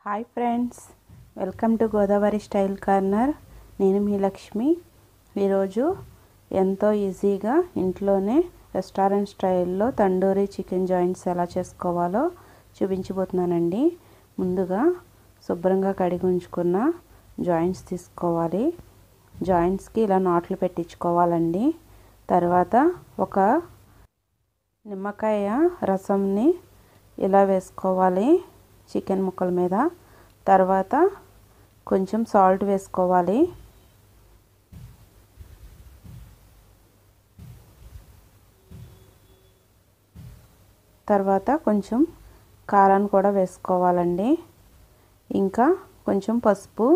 hi friends welcome to Godavari style corner నేను మీ లక్ష్మి ఈరోజు ఎంతో ఈజీగా ఇంట్లోనే రెస్టారెంట్ స్టైల్లో తండూరి చికెన్ జాయింట్స్ ఎలా చేసుకోవాలో చూపించబోతున్నానండి ముందుగా శుభ్రంగా కడిగి ఉంచుకున్న జాయింట్స్ తీసుకోవాలి జాయింట్స్కి ఇలా నాట్లు పెట్టించుకోవాలండి తర్వాత ఒక నిమ్మకాయ రసంని ఇలా వేసుకోవాలి చికెన్ ముక్కల మీద తర్వాత కొంచెం సాల్ట్ వేసుకోవాలి తర్వాత కొంచెం కారాన్ని కూడా వేసుకోవాలండి ఇంకా కొంచెం పసుపు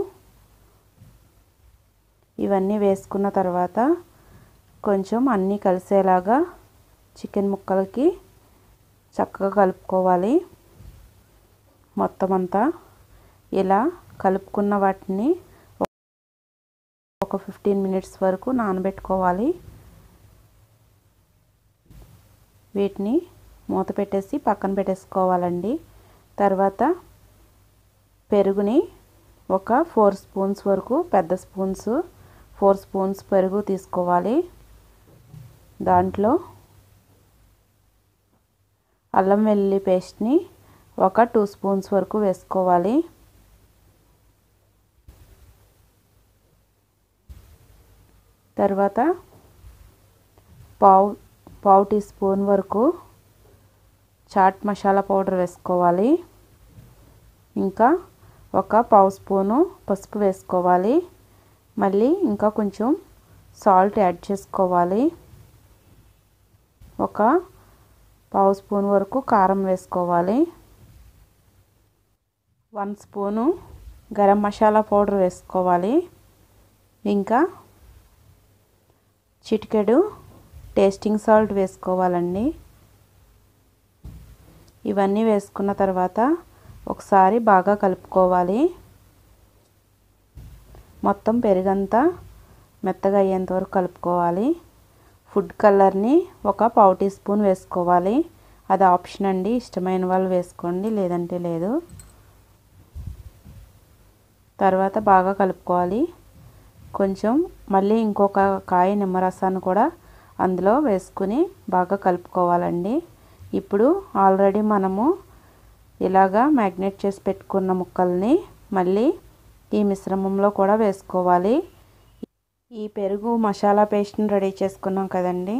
ఇవన్నీ వేసుకున్న తర్వాత కొంచెం అన్నీ కలిసేలాగా చికెన్ ముక్కలకి చక్కగా కలుపుకోవాలి మొత్తం అంతా ఇలా కలుపుకున్న వాటిని ఒక ఫిఫ్టీన్ మినిట్స్ వరకు నానబెట్టుకోవాలి వీటిని మూత పెట్టేసి పక్కన పెట్టేసుకోవాలండి తర్వాత పెరుగుని ఒక ఫోర్ స్పూన్స్ వరకు పెద్ద స్పూన్స్ ఫోర్ స్పూన్స్ పెరుగు తీసుకోవాలి దాంట్లో అల్లం వెల్లుల్లి పేస్ట్ని ఒక టూ స్పూన్స్ వరకు వేసుకోవాలి తర్వాత పావు పావు టీ స్పూన్ వరకు చాట్ మసాలా పౌడర్ వేసుకోవాలి ఇంకా ఒక పావు స్పూను పసుపు వేసుకోవాలి మళ్ళీ ఇంకా కొంచెం సాల్ట్ యాడ్ చేసుకోవాలి ఒక పావు స్పూన్ వరకు కారం వేసుకోవాలి one spoon garam masala powder వేసుకోవాలి ఇంకా చిటికెడు టేస్టింగ్ సాల్ట్ వేసుకోవాలండి ఇవన్నీ వేసుకున్న తర్వాత ఒకసారి బాగా కలుపుకోవాలి మొత్తం పెరుగంతా మెత్తగా అయ్యేంత వరకు కలుపుకోవాలి ఫుడ్ కలర్ని ఒక పావు టీ స్పూన్ వేసుకోవాలి అది ఆప్షన్ అండి ఇష్టమైన వాళ్ళు వేసుకోండి లేదంటే లేదు తర్వాత బాగా కలుపుకోవాలి కొంచెం మళ్ళీ ఇంకొక కాయ నిమ్మరసాన్ని కూడా అందులో వేసుకుని బాగా కలుపుకోవాలండి ఇప్పుడు ఆల్రెడీ మనము ఇలాగా మ్యాగ్నేట్ చేసి పెట్టుకున్న ముక్కల్ని మళ్ళీ ఈ మిశ్రమంలో కూడా వేసుకోవాలి ఈ పెరుగు మసాలా పేస్ట్ని రెడీ చేసుకున్నాం కదండి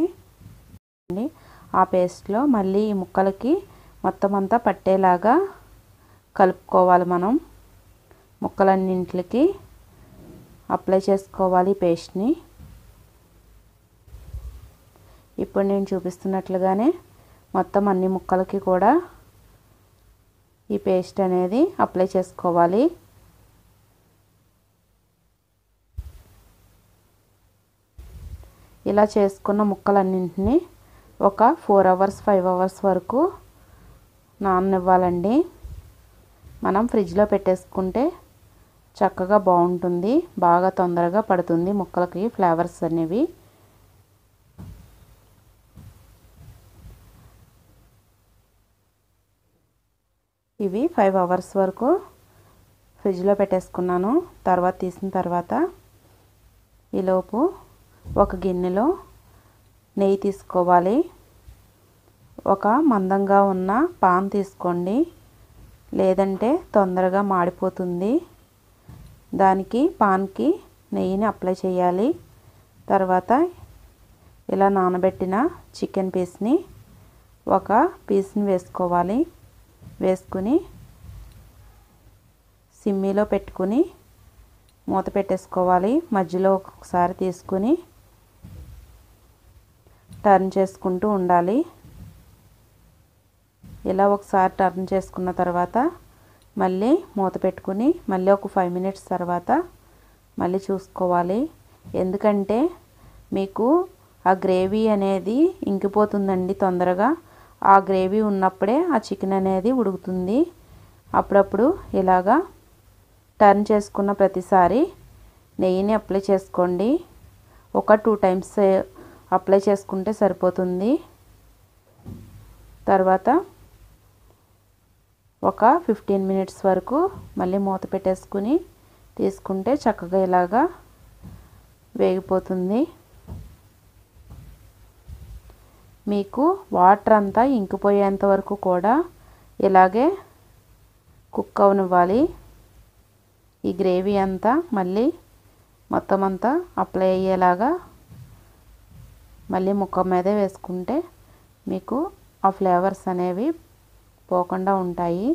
ఆ పేస్ట్లో మళ్ళీ ఈ ముక్కలకి మొత్తం అంతా పట్టేలాగా కలుపుకోవాలి మనం ముక్కలన్నింటికి అప్లై చేసుకోవాలి పేస్ట్ని ఇప్పుడు నేను చూపిస్తున్నట్లుగానే మొత్తం అన్ని ముక్కలకి కూడా ఈ పేస్ట్ అనేది అప్లై చేసుకోవాలి ఇలా చేసుకున్న ముక్కలన్నింటినీ ఒక ఫోర్ అవర్స్ ఫైవ్ అవర్స్ వరకు నాననివ్వాలండి మనం ఫ్రిడ్జ్లో పెట్టేసుకుంటే చక్కగా బాగుంటుంది బాగా తొందరగా పడుతుంది ముక్కలకి ఫ్లేవర్స్ అనేవి ఇవి ఫైవ్ అవర్స్ వరకు ఫ్రిడ్జ్లో పెట్టేసుకున్నాను తర్వాత తీసిన తర్వాత ఈలోపు ఒక గిన్నెలో నెయ్యి తీసుకోవాలి ఒక మందంగా ఉన్న పాన్ తీసుకోండి లేదంటే తొందరగా మాడిపోతుంది దానికి పాన్కి నెయ్యిని అప్లై చేయాలి తర్వాత ఇలా నానబెట్టిన చికెన్ పీస్ని ఒక పీస్ని వేసుకోవాలి వేసుకుని సిమ్మిలో పెట్టుకుని మూత పెట్టేసుకోవాలి మధ్యలో ఒకసారి తీసుకుని టర్న్ చేసుకుంటూ ఉండాలి ఇలా ఒకసారి టర్న్ చేసుకున్న తర్వాత మళ్ళీ మూత పెట్టుకుని మళ్ళీ ఒక ఫైవ్ మినిట్స్ తర్వాత మళ్ళీ చూసుకోవాలి ఎందుకంటే మీకు ఆ గ్రేవీ అనేది ఇంకిపోతుందండి తొందరగా ఆ గ్రేవీ ఉన్నప్పుడే ఆ చికెన్ అనేది ఉడుకుతుంది అప్పుడప్పుడు ఇలాగా టర్న్ చేసుకున్న ప్రతిసారి నెయ్యిని అప్లై చేసుకోండి ఒక టూ టైమ్స్ అప్లై చేసుకుంటే సరిపోతుంది తర్వాత ఒక ఫిఫ్టీన్ మినిట్స్ వరకు మళ్ళీ మూత పెట్టేసుకుని తీసుకుంటే చక్కగా ఇలాగా వేగిపోతుంది మీకు వాటర్ అంతా ఇంకిపోయేంత వరకు కూడా ఇలాగే కుక్ అవనివ్వాలి ఈ గ్రేవీ అంతా మళ్ళీ మొత్తం అంతా అప్లై అయ్యేలాగా మళ్ళీ ముక్క మీదే వేసుకుంటే మీకు ఆ ఫ్లేవర్స్ అనేవి పోకుండా ఉంటాయి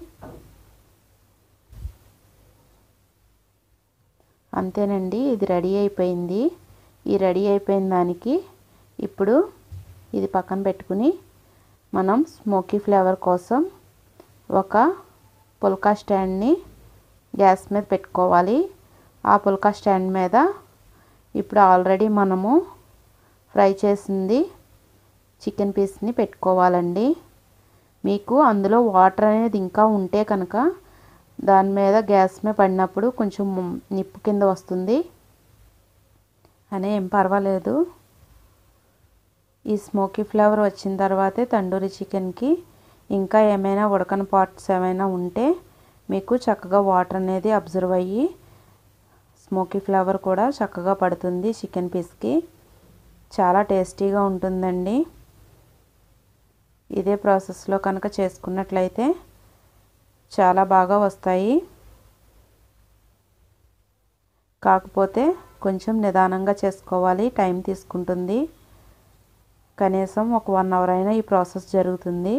అంతేనండి ఇది రెడీ అయిపోయింది ఈ రెడీ అయిపోయిన దానికి ఇప్పుడు ఇది పక్కన పెట్టుకుని మనం స్మోకీ ఫ్లేవర్ కోసం ఒక పుల్కా స్టాండ్ని గ్యాస్ మీద పెట్టుకోవాలి ఆ పుల్కా స్టాండ్ మీద ఇప్పుడు ఆల్రెడీ మనము ఫ్రై చేసింది చికెన్ పీస్ని పెట్టుకోవాలండి మీకు అందులో వాటర్ అనేది ఇంకా ఉంటే కనుక దాని మీద గ్యాస్ మీద పడినప్పుడు కొంచెం నిప్పు కింద వస్తుంది అని ఏం పర్వాలేదు ఈ స్మోకీ ఫ్లేవర్ వచ్చిన తర్వాతే తండూరి చికెన్కి ఇంకా ఏమైనా ఉడకని పార్ట్స్ ఏమైనా ఉంటే మీకు చక్కగా వాటర్ అనేది అబ్జర్వ్ అయ్యి స్మోకీ ఫ్లేవర్ కూడా చక్కగా పడుతుంది చికెన్ పీస్కి చాలా టేస్టీగా ఉంటుందండి ఇదే ప్రాసెస్లో కనుక చేసుకున్నట్లయితే చాలా బాగా వస్తాయి కాకపోతే కొంచెం నిదానంగా చేసుకోవాలి టైం తీసుకుంటుంది కనీసం ఒక వన్ అవర్ అయినా ఈ ప్రాసెస్ జరుగుతుంది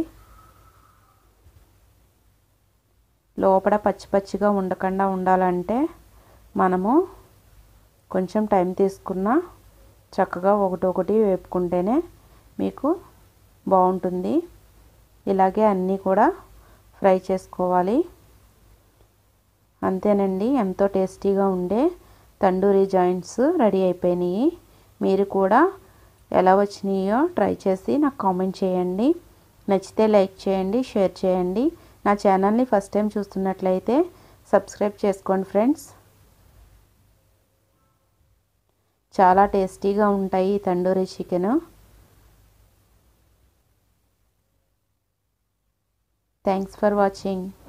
లోపల పచ్చి పచ్చిగా ఉండకుండా ఉండాలంటే మనము కొంచెం టైం తీసుకున్న చక్కగా ఒకటొకటి వేపుకుంటేనే మీకు బాగుంటుంది ఇలాగే అన్నీ కూడా ఫ్రై చేసుకోవాలి అంతేనండి ఎంతో టేస్టీగా ఉండే తండూరి జాయింట్స్ రెడీ అయిపోయినాయి మీరు కూడా ఎలా వచ్చినాయో ట్రై చేసి నాకు కామెంట్ చేయండి నచ్చితే లైక్ చేయండి షేర్ చేయండి నా ఛానల్ని ఫస్ట్ టైం చూస్తున్నట్లయితే సబ్స్క్రైబ్ చేసుకోండి ఫ్రెండ్స్ చాలా టేస్టీగా ఉంటాయి ఈ tandoori chicken thanks for watching